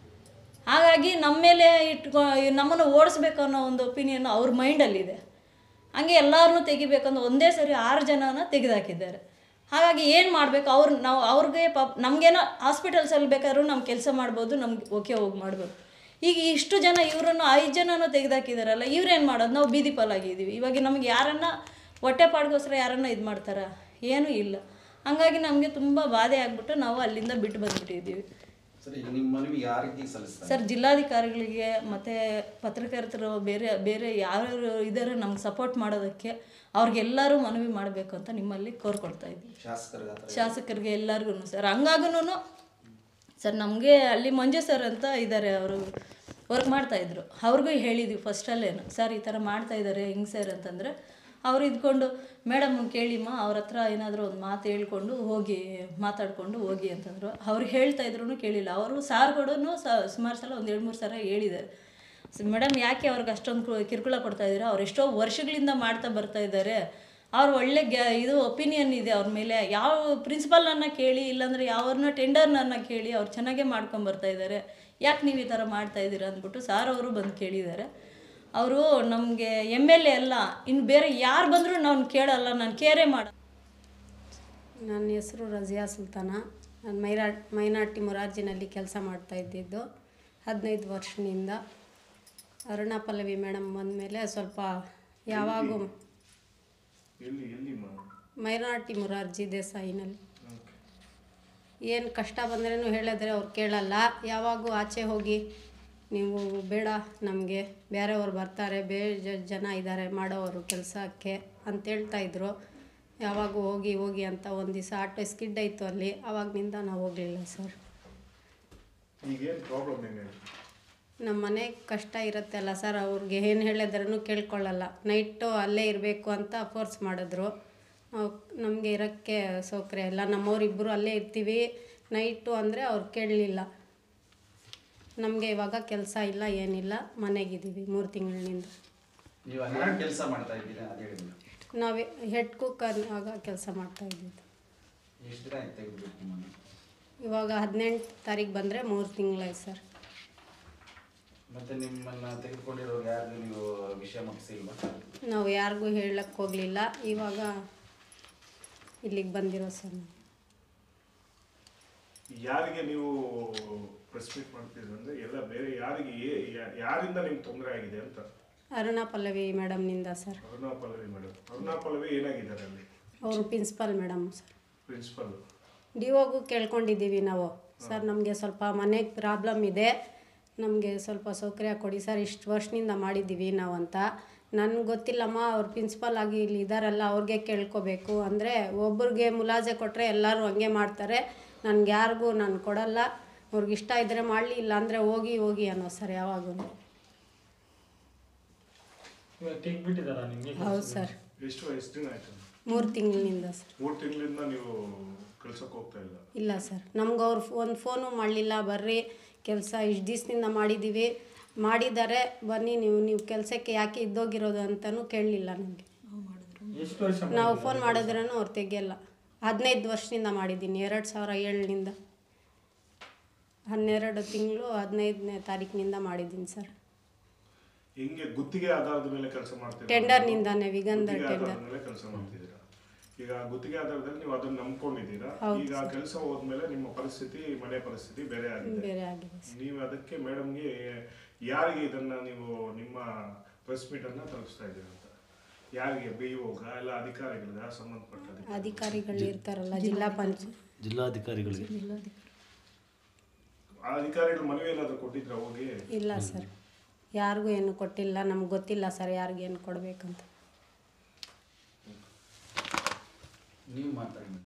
ಹಾಗಾಗಿ ನಮ್ಮ ಮೇಲೆ ಇಟ್ಕೊ ನಮ್ಮನ್ನು ಓಡಿಸ್ಬೇಕು ಅನ್ನೋ ಒಂದು ಒಪಿನಿಯನ್ ಅವ್ರ ಮೈಂಡಲ್ಲಿದೆ ಹಂಗೆ ಎಲ್ಲರನ್ನೂ ತೆಗಿಬೇಕಂದು ಒಂದೇ ಸರಿ ಆರು ಜನನ ತೆಗೆದಾಕಿದ್ದಾರೆ ಹಾಗಾಗಿ ಏನು ಮಾಡಬೇಕು ಅವ್ರು ನಾವು ಅವ್ರಿಗೆ ಪಾಪ ನಮಗೇನೋ ಹಾಸ್ಪಿಟಲ್ಸಲ್ಲಿ ಬೇಕಾದ್ರೂ ನಾವು ಕೆಲಸ ಮಾಡ್ಬೋದು ನಮ್ಗೆ ಓಕೆ ಹೋಗಿ ಮಾಡ್ಬೋದು ಈಗ ಇಷ್ಟು ಜನ ಇವರನ್ನು ಐದು ಜನನೂ ತೆಗೆದಾಕಿದಾರಲ್ಲ ಇವ್ರೇನು ಮಾಡೋದು ನಾವು ಬೀದಿ ಪಾಲಾಗಿದ್ದೀವಿ ಇವಾಗ ನಮಗೆ ಯಾರನ್ನ ಹೊಟ್ಟೆ ಪಾಡ್ಗೋಸ್ಕರ ಯಾರನ್ನ ಇದು ಮಾಡ್ತಾರಾ ಏನೂ ಇಲ್ಲ ಹಂಗಾಗಿ ನಮಗೆ ತುಂಬ ಬಾಧೆ ಆಗ್ಬಿಟ್ಟು ನಾವು ಅಲ್ಲಿಂದ ಬಿಟ್ಟು ಬಂದ್ಬಿಟ್ಟಿದ್ದೀವಿ ಸರ್ ಈಗ ನಿಮ್ಮ ಮನವಿ ಯಾರಿಗೆ ಸಲ್ಲಿಸ್ತಾರೆ ಸರ್ ಜಿಲ್ಲಾಧಿಕಾರಿಗಳಿಗೆ ಮತ್ತು ಪತ್ರಕರ್ತರು ಬೇರೆ ಬೇರೆ ಯಾರ್ಯಾರು ಇದ್ದಾರೆ ನಮ್ಗೆ ಸಪೋರ್ಟ್ ಮಾಡೋದಕ್ಕೆ ಅವ್ರಿಗೆಲ್ಲರೂ ಮನವಿ ಮಾಡಬೇಕು ಅಂತ ನಿಮ್ಮಲ್ಲಿ ಕೋರ್ಕೊಳ್ತಾ ಇದ್ದೀವಿ ಶಾಸಕರಿಗೆ ಆ ಥರ ಶಾಸಕರಿಗೆ ಎಲ್ಲರಿಗೂ ಸರ್ ಹಂಗಾಗೂ ಸರ್ ನಮಗೆ ಅಲ್ಲಿ ಮಂಜು ಸರ್ ಅಂತ ಇದ್ದಾರೆ ಅವರು ವರ್ಕ್ ಮಾಡ್ತಾಯಿದ್ರು ಅವ್ರಿಗೂ ಹೇಳಿದ್ವಿ ಫಸ್ಟಲ್ಲೇನು ಸರ್ ಈ ಥರ ಮಾಡ್ತಾಯಿದ್ದಾರೆ ಹೆಂಗೆ ಸರ್ ಅಂತಂದರೆ ಅವ್ರು ಇದ್ಕೊಂಡು ಮೇಡಮ್ ಕೇಳಿಮ್ಮ ಅವ್ರ ಹತ್ರ ಏನಾದರೂ ಒಂದು ಮಾತು ಹೇಳ್ಕೊಂಡು ಹೋಗಿ ಮಾತಾಡಿಕೊಂಡು ಹೋಗಿ ಅಂತಂದರು ಅವ್ರು ಹೇಳ್ತಾ ಇದ್ರು ಕೇಳಿಲ್ಲ ಅವರು ಸಾರ್ಗಳು ಸುಮಾರು ಸಲ ಒಂದು ಎರಡು ಮೂರು ಸಲ ಹೇಳಿದ್ದಾರೆ ಮೇಡಮ್ ಯಾಕೆ ಅವ್ರಿಗೆ ಅಷ್ಟೊಂದು ಕು- ಕಿರುಕುಳ ಕೊಡ್ತಾ ಇದ್ದೀರಾ ಅವ್ರು ಎಷ್ಟೋ ವರ್ಷಗಳಿಂದ ಮಾಡ್ತಾ ಬರ್ತಾ ಇದ್ದಾರೆ ಅವ್ರು ಒಳ್ಳೆ ಗ್ಯಾ ಇದು ಒಪಿನಿಯನ್ ಇದೆ ಅವ್ರ ಮೇಲೆ ಯಾವ ಪ್ರಿನ್ಸಿಪಲ್ನನ್ನ ಕೇಳಿ ಇಲ್ಲಾಂದ್ರೆ ಯಾವ್ರನ್ನ ಟೆಂಡರ್ನನ್ನ ಕೇಳಿ ಅವ್ರು ಚೆನ್ನಾಗೇ ಮಾಡ್ಕೊಂಡು ಬರ್ತಾ ಇದ್ದಾರೆ ಯಾಕೆ ನೀವು ಈ ಥರ ಮಾಡ್ತಾ ಇದ್ದೀರಾ ಅಂದ್ಬಿಟ್ಟು ಸಾರ್ ಅವರು ಬಂದು ಕೇಳಿದ್ದಾರೆ ಅವರು ನಮಗೆ ಎಮ್ ಎಲ್ ಎ ಅಲ್ಲ ಇನ್ನು ಬೇರೆ ಯಾರು ಬಂದರೂ ನಾನು ಕೇಳಲ್ಲ ನಾನು ಕೇರೇ ಮಾಡ ನನ್ನ ಹೆಸರು ರಜಿಯಾ ಸುಲ್ತಾನ ನಾನು ಮೈರಾ ಮೈನಾಟಿ ಮುರಾರ್ಜಿನಲ್ಲಿ ಕೆಲಸ ಮಾಡ್ತಾ ಇದ್ದಿದ್ದು ಹದಿನೈದು ವರ್ಷದಿಂದ ಅರುಣಾ ಪಲ್ಲವಿ ಮೇಡಮ್ ಬಂದಮೇಲೆ ಸ್ವಲ್ಪ ಯಾವಾಗೂ ಮೈನಾಟಿ ಮುರಾರ್ಜಿ ದೇಸಾಯಿನಲ್ಲಿ ಏನು ಕಷ್ಟ ಬಂದ್ರೂ ಹೇಳಿದ್ರೆ ಅವ್ರು ಕೇಳಲ್ಲ ಯಾವಾಗೂ ಆಚೆ ಹೋಗಿ ನೀವು ಬೇಡ ನಮಗೆ ಬೇರೆಯವ್ರು ಬರ್ತಾರೆ ಬೇರೆ ಜನ ಇದ್ದಾರೆ ಮಾಡೋವರು ಕೆಲಸಕ್ಕೆ ಅಂತ ಹೇಳ್ತಾ ಇದ್ರು ಯಾವಾಗೂ ಹೋಗಿ ಹೋಗಿ ಅಂತ ಒಂದು ದಿವಸ ಆಟೋ ಸ್ಕಿಡ್ ಆಯಿತು ಅಲ್ಲಿ ಅವಾಗಿನಿಂದ ನಾವು ಹೋಗಲಿಲ್ಲ ಸರ್ ಈಗೇನು ಪ್ರಾಬ್ಲಮ್ ಏನಿದೆ ನಮ್ಮ ಮನೆ ಕಷ್ಟ ಇರುತ್ತಲ್ಲ ಸರ್ ಅವ್ರಿಗೆ ಏನು ಹೇಳಿದ್ರೂ ಕೇಳ್ಕೊಳ್ಳಲ್ಲ ನೈಟು ಅಲ್ಲೇ ಇರಬೇಕು ಅಂತ ಫೋರ್ಸ್ ಮಾಡಿದ್ರು ನಾವು ನಮಗೆ ಇರೋಕ್ಕೆ ಸೌಕರ್ಯ ಇಲ್ಲ ನಮ್ಮವರಿಬ್ಬರು ಅಲ್ಲೇ ಇರ್ತೀವಿ ನೈಟು ಅಂದರೆ ಅವ್ರು ಕೇಳಲಿಲ್ಲ ನಮಗೆ ಇವಾಗ ಕೆಲಸ ಇಲ್ಲ ಏನಿಲ್ಲ ಮನೆಗಿದ್ದೀವಿ ಮೂರು ತಿಂಗಳಿನಿಂದ ನೀವು ಹನ್ನೆರಡು ಕೆಲಸ ಮಾಡ್ತಾ ಇದ್ದೀರಾ ಅದು ಹೇಳಿ ನಾವು ಹೆಡ್ ಕುಕ್ ಆಗ ಕೆಲಸ ಮಾಡ್ತಾಯಿದ್ವಿ ಎಷ್ಟು ದಿನ ಆಯ್ತು ತೆಗೆದ್ಬಿಟ್ಟು ನಿಮ್ಮನ್ನು ಇವಾಗ ಹದಿನೆಂಟು ತಾರೀಕು ಬಂದರೆ ಮೂರು ತಿಂಗಳಾಯ್ತು ಸರ್ ಮತ್ತೆ ನಿಮ್ಮನ್ನ ತೆಗೆದುಕೊಂಡಿರೋರು ಯಾರಿಗೂ ನೀವು ವಿಷಯ ಮುಗಿಸಿಲ್ವಾ ನಾವು ಯಾರಿಗೂ ಹೇಳಕ್ಕೆ ಹೋಗಲಿಲ್ಲ ಇವಾಗ ಇಲ್ಲಿಗೆ ಬಂದಿರೋ ಸರ್ ನಾವು ಯಾರಿಗೆ ನೀವು ಪ್ರೆಸ್ ಮೀಟ್ ಮಾಡ್ತಿದ್ರಿ ಅಂದ್ರೆ ಎಲ್ಲ ಬೇರೆ ಯಾರಿಗೆ ಏ- ಯಾ- ಯಾರಿಂದ ನಿಮ್ಗೆ ತೊಂದರೆ ಆಗಿದೆ ಅಂತ ಅರುಣಾ ಪಲ್ಲವಿ ಮೇಡಮ್ನಿಂದ ಸರ್ ಅರುಣಾ ಪಲ್ಲವಿ ಮೇಡಮ್ ಅರುಣಾ ಪಲ್ಲವಿ ಏನಾಗಿದ್ದಾರೆ ಅಲ್ಲಿ ಅವರು ಪ್ರಿನ್ಸಿಪಾಲ್ ಮೇಡಮ್ ಸರ್ ಪ್ರಿನ್ಸಿಪಲ್ ಡಿ ಒಗೂ ಕೇಳ್ಕೊಂಡಿದ್ದೀವಿ ನಾವು ಸರ್ ನಮಗೆ ಸ್ವಲ್ಪ ಮನೆಗೆ ಪ್ರಾಬ್ಲಮ್ ಇದೆ ನಮಗೆ ಸ್ವಲ್ಪ ಸೌಕರ್ಯ ಕೊಡಿ ಸರ್ ಇಷ್ಟು ವರ್ಷದಿಂದ ಮಾಡಿದ್ದೀವಿ ನಾವು ಅಂತ ನನಗೆ ಗೊತ್ತಿಲ್ಲಮ್ಮ ಅವ್ರು ಪ್ರಿನ್ಸಿಪಾಲ್ ಆಗಿ ಇಲ್ಲಿ ಇದ್ದಾರಲ್ಲ ಅವ್ರಿಗೆ ಕೇಳ್ಕೊಬೇಕು ಅಂದರೆ ಒಬ್ರಿಗೆ ಮುಲಾಜೆ ಕೊಟ್ಟರೆ ಎಲ್ಲರೂ ಹಂಗೆ ಮಾಡ್ತಾರೆ ನನಗೆ ಯಾರಿಗೂ ನಾನು ಕೊಡಲ್ಲ ಅವ್ರಿಗೆ ಇಷ್ಟ ಇದ್ದರೆ ಮಾಡಲಿ ಇಲ್ಲ ಅಂದರೆ ಹೋಗಿ ಹೋಗಿ ಅನ್ನೋ ಸರ್ ಯಾವಾಗೂ ಹೌದು ಸರ್ ಎಷ್ಟು ಎಷ್ಟು ದಿನ ಆಯ್ತು ಮೂರು ತಿಂಗಳಿನಿಂದ ಸರ್ ಮೂರು ತಿಂಗಳಿಂದ ನೀವು ಕೆಲ್ಸಕ್ಕೆ ಹೋಗ್ತಾ ಇಲ್ಲ ಇಲ್ಲ ಸರ್ ನಮ್ಗೆ ಅವ್ರು ಒಂದು ಫೋನು ಮಾಡಲಿಲ್ಲ ಬರ್ರಿ ಕೆಲಸ ಇಷ್ಟು ದಿವಸದಿಂದ ಮಾಡಿದ್ದೀವಿ ಮಾಡಿದ್ದಾರೆ ಬನ್ನಿ ನೀವು ನೀವು ಕೆಲಸಕ್ಕೆ ಯಾಕೆ ಇದ್ದೋಗಿರೋದು ಅಂತಲೂ ಕೇಳಲಿಲ್ಲ ನಮಗೆ ನಾವು ಫೋನ್ ಮಾಡಿದ್ರೂ ಅವ್ರು ತೆಗಿಯಲ್ಲ ಹದಿನೈದು ವರ್ಷದಿಂದ ಮಾಡಿದ್ದೀನಿ ಎರಡು ಸಾವಿರ ಏಳರಿಂದ ಹನ್ನೆರಡು ತಿಂಗಳು ಹದಿನೈದನೇ ತಾರೀಕಿನಿಂದ ಮಾಡಿದ್ದೀನಿ ಸರ್ ಹಿಂಗೆ ಗುತ್ತಿಗೆ ಆಧಾರದ ಮೇಲೆ ಕೆಲಸ ಮಾಡ್ತೀರಾ ಟೆಂಡರ್ನಿಂದಾನೆ ವಿಗಂಧ ಗುತ್ತಿಗೆ ಟೆಂಡರ್ ಆಧಾರದ ಮೇಲೆ ಕೆಲಸ ಮಾಡ್ತಿದ್ದೀರಾ ಈಗ ಗುತ್ತಿಗೆ ಆಧಾರದಲ್ಲಿ ನೀವು ಅದನ್ನ ನಂಬ್ಕೊಂಡಿದ್ದೀರಾ ಹೌದು ಈಗ ಕೆಲಸ ಹೋದ್ಮೇಲೆ ನಿಮ್ಮ ಪರಿಸ್ಥಿತಿ ಮನೆ ಪರಿಸ್ಥಿತಿ ಬೇರೆ ಆಗಿದೆ ಬೇರೆ ಆಗಿದೆ ಸರ್ ನೀವು ಅದಕ್ಕೆ ಮೇಡಮ್ಗೆ ಯಾರಿಗೆ ಇದನ್ನ ನೀವು ನಿಮ್ಮ ಪ್ರೆಸ್ ಮೀಟ್ ಅನ್ನ ತಲುಪಿಸ್ತಾ ಇದ್ದೀರಾ ಅಂತ ಯಾರಿಗೆ ಬಿ ಓಗ ಎಲ್ಲ ಅಧಿಕಾರಿಗಳಿಗ ಸಂಬಂಧಪಟ್ಟ ಅಧಿಕಾರಿ ಅಧಿಕಾರಿಗಳು ಇರ್ತಾರಲ್ಲ ಜಿಲ್ಲಾ ಪಂಚಾಯತ್ ಜಿಲ್ಲಾಧಿಕಾರಿಗಳಿಗೆ ಆ ಅಧಿಕಾರಿಗಳು ಮನವಿ ಏನಾದ್ರು ಕೊಟ್ಟಿದ್ರ ಹೋಗಿ ಇಲ್ಲ ಸರ್ ಯಾರಿಗೂ ಏನು ಕೊಟ್ಟಿಲ್ಲ ನಮ್ಗೆ ಗೊತ್ತಿಲ್ಲ ಸರ್ ಯಾರಿಗೇನು ಕೊಡಬೇಕಂತ ನೀವು ಮಾತಾಡಿ